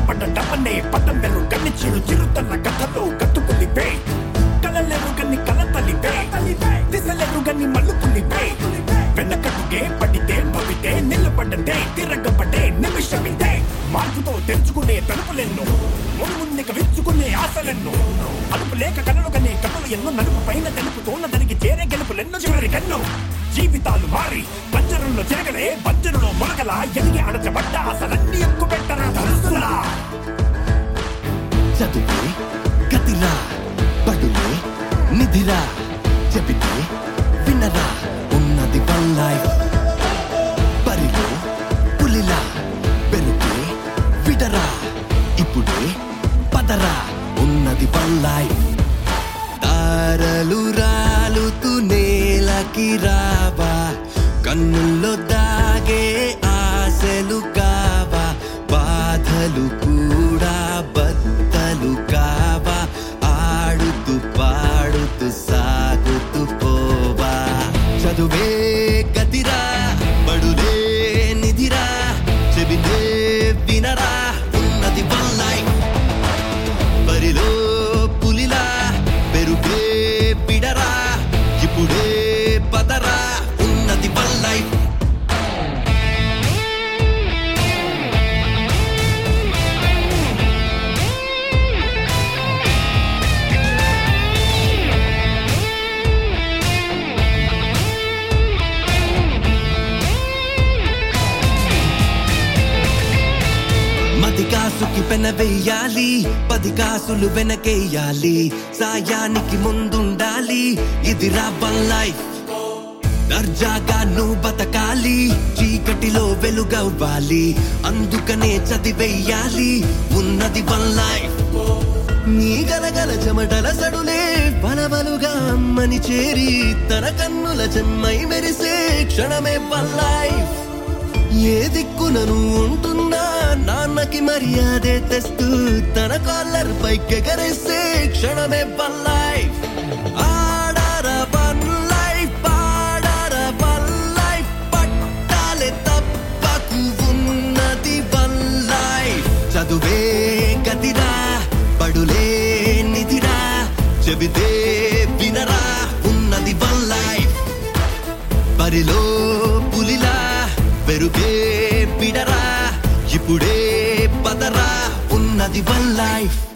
నిలబడ్డ డబ్బనే పట్టం వెళ్ళు కన్ని చిరు చిరుతన్న కథలు కట్టుకుని పే కలలేరు గన్ని కల తలిపే దిశలేరు గన్ని మల్లుకుని పే వెనకట్టుకే పడితే భవితే నిలబడ్డే తిరగబడ్డే నిమిషమిదే మార్పుతో తెరుచుకునే తలుపులెన్నో ముందుకు విచ్చుకునే ఆశలెన్నో అదుపు లేక కలలు కనే కథలు ఎన్నో నలుపు పైన తెలుపు తోన దానికి చేరే గెలుపులెన్నో చివరి కన్ను జీవితాలు మారి పంజరంలో తిరగలే పంజరంలో మొలకల ఎదిగి అడచబడ్డ అసలన్నీ ఎక్కువ పెట్టరా తలుసులా చదువే గతిరా పడులే నిధిరా చెబితే వినరా ఉన్నది వన్ లైఫ్ పరిలో పులిలా పెరుగే విడరా ఇప్పుడే పదరా ఉన్నది వన్ లైఫ్ తారలు రాలుతూ నేలకి రావా కన్నుల్లో దాగే ఆశలు కావా బాధలు కూడా బద్దలు కావా ఆడుతూ పాడుతూ సాగుతూ పోవా చదువే గతిరా బడులే నిధిరా చెబితే వినరా ఉన్నది వన్ లైఫ్ బరిలో పులిలా పెరుగే పిడరా ఇప్పుడే పదరా ఉన్నది వన్ లైఫ్ మది కాసుకి పెన వెయ్యాలి పది కాసులు వెనకేయాలి సాయానికి ముందుండాలి ఇది వన్ లైఫ్ దర్జాగా నువ్వు బతకాలి చీకటిలో వెలుగవ్వాలి అందుకనే చదివెయ్యాలి ఉన్నది వన్ లైఫ్ నీ గలగల చెమటల సడులే బలబలుగా అమ్మని చేరి తన కన్నుల చెమ్మై మెరిసే క్షణమే వన్ లైఫ్ ఏ దిక్కునను ఉంటున్నా నాన్నకి మర్యాదే తెస్తూ తన కాలర్ పైకెగరేసే క్షణమే వన్ లైఫ్ ఆడార వన్ లైఫ్ ఆడార వన్ లైఫ్ పట్టాలే తప్పకు ఉన్నది వన్ లైఫ్ చదువే గతిరా పడులే నిధిరా చెబితే వినరా ఉన్నది వన్ లైఫ్ బరిలో పులిలా పెరుగే పిడరా ఇప్పుడే పదరా ఉన్నది వన్ లైఫ్